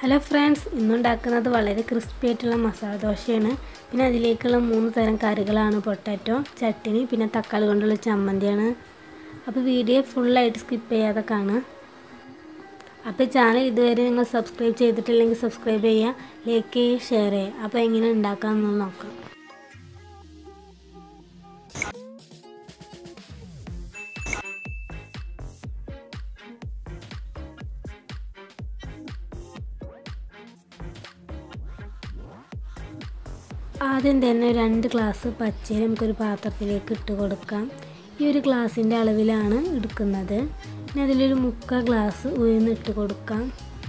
hello friends ഇന്നുണ്ടാക്കുന്നത് വളരെ crispy ആയിട്ടുള്ള മസാല ദോശയാണ് പിന്നെ അതിലേക്കുള്ള മൂന്ന് തരം കറികളാണ് പൊട്ടാറ്റോ ചട്ടിനി പിന്നെ തക്കാളി കൊണ്ടുള്ള ചമ്മന്തിയാണ് അപ്പോൾ വീഡിയോ ഫുള്ളായിട്ട് സ്കിപ്പ് ചെയ്യാതെ കാണുക അപ്പോൾ ചാനൽ ഇതുവരെ നിങ്ങൾ സബ്സ്ക്രൈബ് ചെയ്തിട്ടില്ലെങ്കിൽ സബ്സ്ക്രൈബ് ചെയ്യുക ലൈക്ക് ചെയ്യുക ഷെയർ ചെയ്യുക അപ്പോൾ എങ്ങനെ ഉണ്ടാക്കാമെന്ന് നോക്കാം ആദ്യം തന്നെ രണ്ട് ഗ്ലാസ് പച്ചരി നമുക്കൊരു പാത്രത്തിലേക്ക് ഇട്ട് കൊടുക്കാം ഈ ഒരു ഗ്ലാസിൻ്റെ അളവിലാണ് എടുക്കുന്നത് പിന്നെ അതിലൊരു മുക്കാൽ ഗ്ലാസ് ഉഴുന്ന് ഇട്ട് കൊടുക്കാം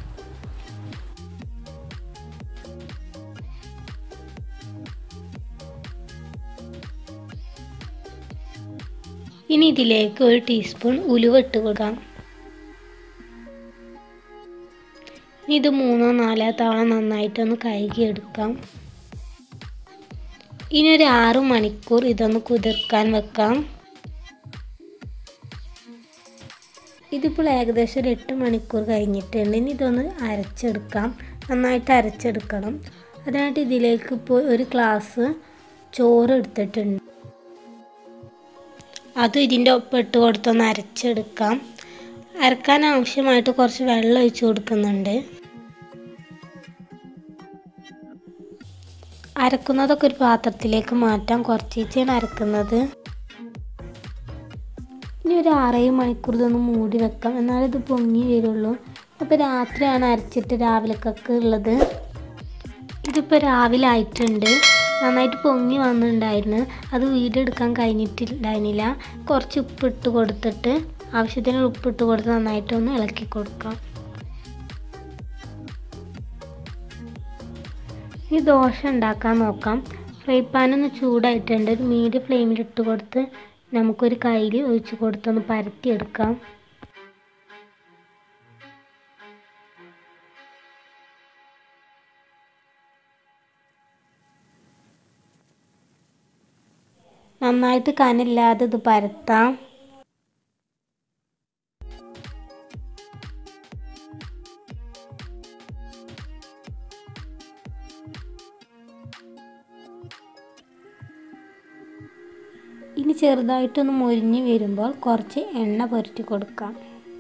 ഇനി ഇതിലേക്ക് ഒരു ടീസ്പൂൺ ഉലുവ ഇട്ട് കൊടുക്കാം ഇനി ഇത് മൂന്നോ നാലോ തവണ നന്നായിട്ടൊന്ന് കഴുകിയെടുക്കാം ഇനി ഒരു ആറു മണിക്കൂർ ഇതൊന്ന് കുതിർക്കാൻ വെക്കാം ഇതിപ്പോൾ ഏകദേശം ഒരു എട്ട് മണിക്കൂർ കഴിഞ്ഞിട്ടുണ്ട് ഇനി ഇതൊന്ന് അരച്ചെടുക്കാം നന്നായിട്ട് അരച്ചെടുക്കണം അതിനായിട്ട് ഇതിലേക്ക് ഇപ്പോൾ ഒരു ഗ്ലാസ് ചോറ് എടുത്തിട്ടുണ്ട് അതും ഇതിൻ്റെ ഒപ്പം ഇട്ട് കൊടുത്തൊന്ന് അരച്ചെടുക്കാം അരക്കാൻ ആവശ്യമായിട്ട് കുറച്ച് വെള്ളം ഒഴിച്ച് കൊടുക്കുന്നുണ്ട് അരക്കുന്നതൊക്കെ ഒരു പാത്രത്തിലേക്ക് മാറ്റാം കുറച്ചേച്ചാണ് അരക്കുന്നത് ഇനി ഒരു ആറേഴ് മണിക്കൂർ ഇതൊന്ന് മൂടി വെക്കാം എന്നാലേ ഇത് പൊങ്ങി വരുള്ളൂ അപ്പോൾ രാത്രിയാണ് അരച്ചിട്ട് രാവിലേക്കൊക്കെ ഉള്ളത് ഇതിപ്പോൾ രാവിലെ ആയിട്ടുണ്ട് നന്നായിട്ട് പൊങ്ങി വന്നിട്ടുണ്ടായിരുന്നു അത് വീഡിയോ എടുക്കാൻ കഴിഞ്ഞിട്ടുണ്ടായിരുന്നില്ല കുറച്ച് ഉപ്പിട്ട് കൊടുത്തിട്ട് ആവശ്യത്തിന് ഉപ്പിട്ട് കൊടുത്ത് നന്നായിട്ടൊന്ന് ഇളക്കി കൊടുക്കാം ഈ ദോശ ഉണ്ടാക്കാൻ നോക്കാം ഫ്രൈ പാനൊന്ന് ചൂടായിട്ടുണ്ട് ഒരു മീഡിയം ഫ്ലെയിമിൽ ഇട്ട് കൊടുത്ത് നമുക്കൊരു കയ്യിൽ ഒഴിച്ച് കൊടുത്തൊന്ന് പരത്തിയെടുക്കാം നന്നായിട്ട് കനല്ലാതെ ഇത് പരത്താം ഇനി ചെറുതായിട്ടൊന്ന് മൊരിഞ്ഞ് വരുമ്പോൾ കുറച്ച് എണ്ണ പുരട്ടി കൊടുക്കാം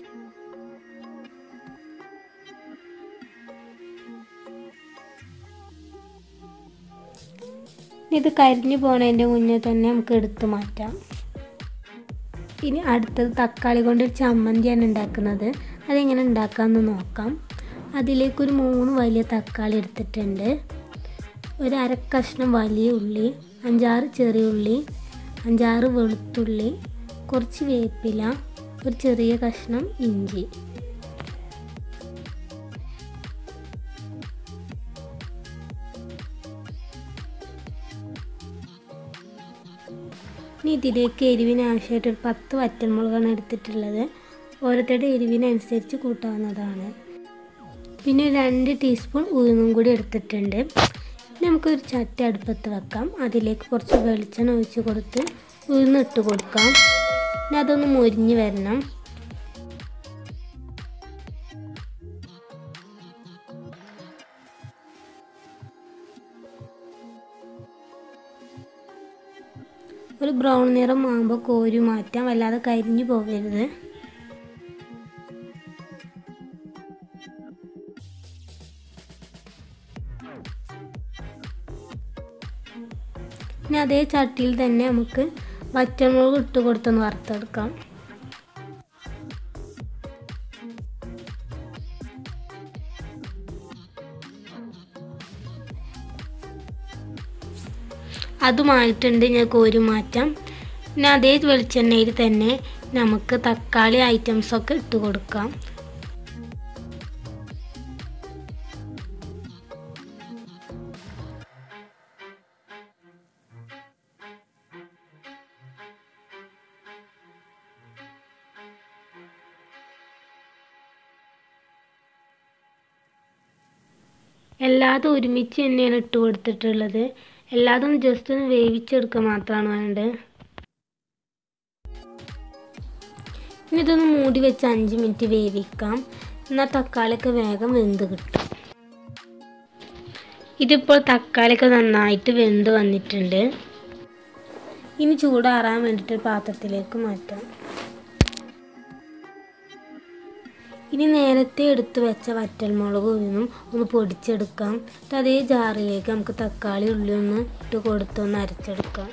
ഇത് കരിഞ്ഞു പോണതിൻ്റെ മുന്നേ തന്നെ നമുക്ക് എടുത്തു മാറ്റാം ഇനി അടുത്തത് തക്കാളി കൊണ്ട് ചമ്മന്തിയാണ് ഉണ്ടാക്കുന്നത് അതെങ്ങനെ ഉണ്ടാക്കാമെന്ന് നോക്കാം അതിലേക്കൊരു മൂന്ന് വലിയ തക്കാളി എടുത്തിട്ടുണ്ട് ഒരു അര കഷ്ണം വലിയ ഉള്ളി അഞ്ചാറ് ചെറിയ ഉള്ളി അഞ്ചാറ് വെളുത്തുള്ളി കുറച്ച് വേപ്പില ഒരു ചെറിയ കഷ്ണം ഇഞ്ചി ഇനി ഇതിലേക്ക് എരിവിന് ആവശ്യമായിട്ട് ഒരു പത്ത് വറ്റൽമുളകാണ് എടുത്തിട്ടുള്ളത് ഓരോരുത്തരുടെ എരിവിനനുസരിച്ച് കൂട്ടാവുന്നതാണ് പിന്നെ രണ്ട് ടീസ്പൂൺ ഉഴുന്നും കൂടി എടുത്തിട്ടുണ്ട് നമുക്കൊരു ചട്ടി അടുപ്പത്ത് വെക്കാം അതിലേക്ക് കുറച്ച് വെളിച്ചെണ്ണ ഒഴിച്ച് കൊടുത്ത് ഉഴുന്നിട്ട് കൊടുക്കാം പിന്നെ അതൊന്ന് മുരിഞ്ഞ് വരണം ഒരു ബ്രൗൺ നിറം ആകുമ്പോൾ കോരി മാറ്റാം വല്ലാതെ കരിഞ്ഞു പോകരുത് പിന്നെ അതേ ചട്ടിയിൽ തന്നെ നമുക്ക് വറ്റമുളക് ഇട്ട് കൊടുത്തൊന്ന് വറുത്തെടുക്കാം അതുമായിട്ടുണ്ട് ഞാൻ കോരി മാറ്റാം പിന്നെ അതേ വെളിച്ചെണ്ണയിൽ തന്നെ നമുക്ക് തക്കാളി ഐറ്റംസൊക്കെ ഇട്ട് കൊടുക്കാം എല്ലാതും ഒരുമിച്ച് തന്നെയാണ് ഇട്ട് കൊടുത്തിട്ടുള്ളത് എല്ലാതും ജസ്റ്റ് ഒന്ന് വേവിച്ചെടുക്കുക മാത്രമാണ് വേണ്ടത് ഇനി ഇതൊന്ന് മൂടി വെച്ച് അഞ്ച് മിനിറ്റ് വേവിക്കാം എന്നാൽ തക്കാളിയൊക്കെ വേഗം വെന്ത് കിട്ടും ഇതിപ്പോൾ തക്കാളിയൊക്കെ നന്നായിട്ട് വെന്ത് വന്നിട്ടുണ്ട് ഇനി ചൂടാറാൻ വേണ്ടിയിട്ട് പാത്രത്തിലേക്ക് മാറ്റാം ഇനി നേരത്തെ എടുത്തു വെച്ച വറ്റൽമുളക് ഒന്നും ഒന്ന് പൊടിച്ചെടുക്കാം എന്നിട്ട് അതേ ജാറിലേക്ക് നമുക്ക് തക്കാളി ഉള്ളി ഒന്ന് ഇട്ട് കൊടുത്തൊന്ന് അരച്ചെടുക്കാം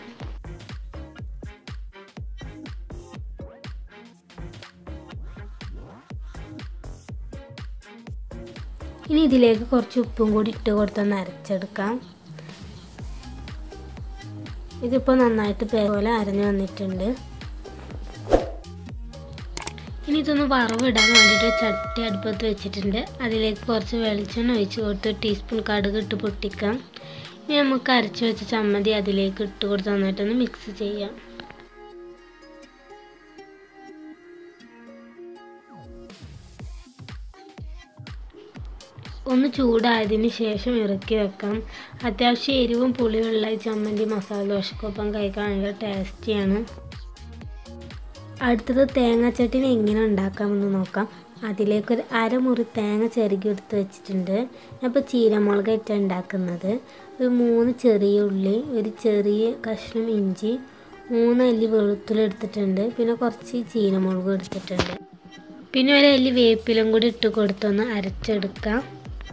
ഇനി ഇതിലേക്ക് കുറച്ച് ഉപ്പും കൂടി ഇട്ട് കൊടുത്തൊന്ന് അരച്ചെടുക്കാം ഇതിപ്പോൾ നന്നായിട്ട് പോലെ അരഞ്ഞു വന്നിട്ടുണ്ട് ഇനി ഇതൊന്ന് വറവിടാൻ വേണ്ടിയിട്ട് ചട്ടി അടുപ്പത്ത് വെച്ചിട്ടുണ്ട് അതിലേക്ക് കുറച്ച് വെളിച്ചെണ്ണ ഒഴിച്ച് കൊടുത്ത് ഒരു ടീസ്പൂൺ കടുക് ഇട്ട് പൊട്ടിക്കാം ഇനി നമുക്ക് അരച്ച് വെച്ച ചമ്മന്തി അതിലേക്ക് ഇട്ട് കൊടുത്ത് നന്നായിട്ടൊന്ന് മിക്സ് ചെയ്യാം ഒന്ന് ചൂടായതിന് ശേഷം ഇറക്കി വെക്കാം അത്യാവശ്യം എരിവും പുളിയുള്ള ഈ ചമ്മന്തി മസാല ദോശക്കൊപ്പം കഴിക്കാൻ ഭയങ്കര ടേസ്റ്റിയാണ് അടുത്തത് തേങ്ങാച്ചട്ടിനി എങ്ങനെ ഉണ്ടാക്കാമെന്ന് നോക്കാം അതിലേക്കൊരു അരമുറി തേങ്ങ ചിരകി എടുത്ത് വെച്ചിട്ടുണ്ട് അപ്പോൾ ചീരമുളകായിട്ട് ഉണ്ടാക്കുന്നത് ഒരു മൂന്ന് ചെറിയ ഉള്ളി ഒരു ചെറിയ കഷ്ണം ഇഞ്ചി മൂന്ന് അല്ലി വെളുത്തുള്ളി എടുത്തിട്ടുണ്ട് പിന്നെ കുറച്ച് ചീരമുളകും എടുത്തിട്ടുണ്ട് പിന്നെ ഒരു അല്ലി വേപ്പിലും കൂടി ഇട്ട് കൊടുത്തൊന്ന് അരച്ചെടുക്കാം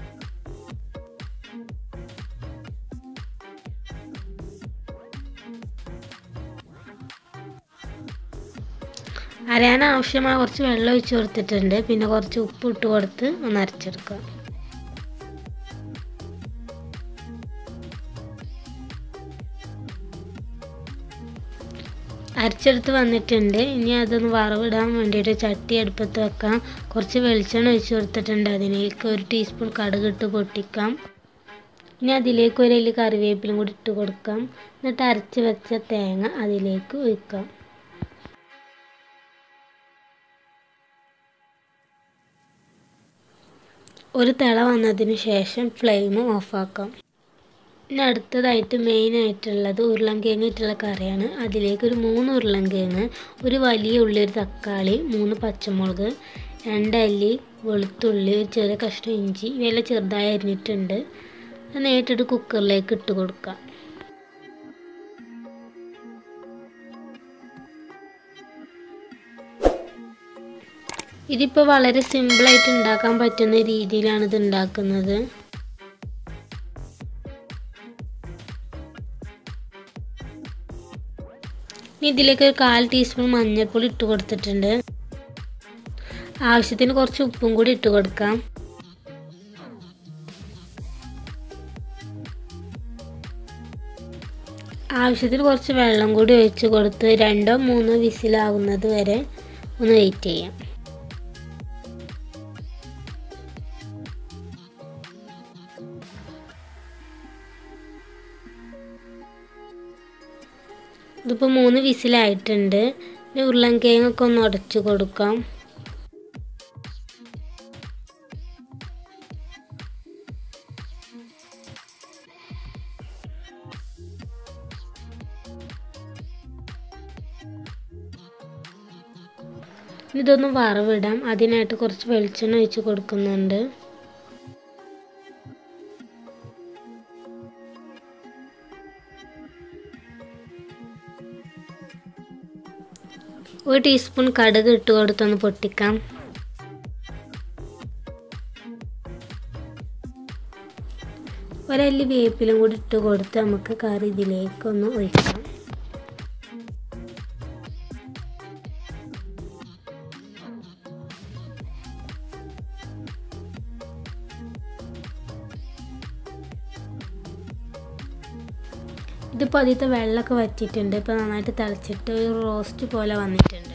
അരയാൻ ആവശ്യമായ കുറച്ച് വെള്ളം ഒഴിച്ച് കൊടുത്തിട്ടുണ്ട് പിന്നെ കുറച്ച് ഉപ്പ് ഇട്ട് കൊടുത്ത് ഒന്ന് അരച്ചെടുക്കുക അരച്ചെടുത്ത് വന്നിട്ടുണ്ട് ഇനി അതൊന്ന് വറവിടാൻ വേണ്ടിയിട്ട് ചട്ടി അടുപ്പത്ത് വെക്കാം കുറച്ച് വെളിച്ചെണ്ണ ഒഴിച്ച് കൊടുത്തിട്ടുണ്ട് അതിലേക്ക് ഒരു ടീസ്പൂൺ കടുക് ഇട്ട് പൊട്ടിക്കാം ഇനി അതിലേക്ക് ഒരു അല്ലി കറിവേപ്പിലും കൂടി ഇട്ട് കൊടുക്കാം എന്നിട്ട് അരച്ച് വെച്ച തേങ്ങ അതിലേക്ക് ഒഴിക്കാം ഒരു തിള വന്നതിന് ശേഷം ഫ്ലെയിം ഓഫാക്കാം ഇനി അടുത്തതായിട്ട് മെയിനായിട്ടുള്ളത് ഉരുളൻകിഴങ്ങിട്ടുള്ള കറിയാണ് അതിലേക്ക് ഒരു മൂന്ന് ഉരുളൻകിഴങ്ങ് ഒരു വലിയ ഉള്ളി ഒരു തക്കാളി മൂന്ന് പച്ചമുളക് രണ്ടല്ലി വെളുത്തുള്ളി ഒരു ചെറിയ കഷ്ണം ഇഞ്ചി ഇവയെല്ലാം ചെറുതായി അരിഞ്ഞിട്ടുണ്ട് അത് നേരിട്ടിട്ട് കുക്കറിലേക്ക് ഇട്ട് കൊടുക്കാം ഇതിപ്പോൾ വളരെ സിമ്പിളായിട്ട് ഉണ്ടാക്കാൻ പറ്റുന്ന രീതിയിലാണ് ഇത് ഉണ്ടാക്കുന്നത് ഇനി ഇതിലേക്ക് ഒരു കാൽ ടീസ്പൂൺ മഞ്ഞൾപ്പൊടി ഇട്ട് കൊടുത്തിട്ടുണ്ട് ആവശ്യത്തിന് കുറച്ച് ഉപ്പും കൂടി ഇട്ട് കൊടുക്കാം ആവശ്യത്തിന് കുറച്ച് വെള്ളം കൂടി ഒഴിച്ച് കൊടുത്ത് രണ്ടോ മൂന്നോ വിസിലാകുന്നത് വരെ ഒന്ന് വെയിറ്റ് ചെയ്യാം ഇതിപ്പോൾ മൂന്ന് വിസിലായിട്ടുണ്ട് ഇനി ഉരുളൻകിഴങ്ങൊക്കെ ഒന്ന് ഉടച്ച് കൊടുക്കാം ഇതൊന്ന് വറവിടാം അതിനായിട്ട് കുറച്ച് വെളിച്ചെണ്ണ ഒഴിച്ച് കൊടുക്കുന്നുണ്ട് ഒരു ടീസ്പൂൺ കടുക് ഇട്ട് കൊടുത്തൊന്ന് പൊട്ടിക്കാം ഒരല്ലി വേപ്പിലും കൂടി ഇട്ട് കൊടുത്ത് നമുക്ക് കറി ഇതിലേക്കൊന്ന് ഒഴിക്കാം ഇതിപ്പോൾ അതിലത്തെ വെള്ളമൊക്കെ വറ്റിയിട്ടുണ്ട് ഇപ്പോൾ നന്നായിട്ട് തിളച്ചിട്ട് ഒരു റോസ്റ്റ് പോലെ വന്നിട്ടുണ്ട്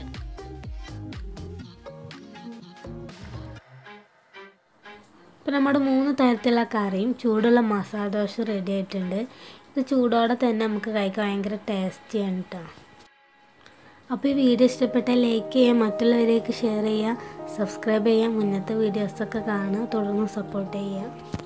ഇപ്പോൾ നമ്മുടെ മൂന്ന് തരത്തിലുള്ള കറിയും ചൂടുള്ള മസാല ദോശ റെഡി ആയിട്ടുണ്ട് ഇത് ചൂടോടെ തന്നെ നമുക്ക് കഴിക്കാൻ ഭയങ്കര ടേസ്റ്റിയാണ് കേട്ടോ അപ്പോൾ ഈ വീഡിയോ ഇഷ്ടപ്പെട്ടാൽ ലൈക്ക് ചെയ്യുക മറ്റുള്ളവരേക്ക് ഷെയർ ചെയ്യുക സബ്സ്ക്രൈബ് ചെയ്യുക മുന്നത്തെ വീഡിയോസൊക്കെ കാണുക തുടർന്ന് സപ്പോർട്ട് ചെയ്യുക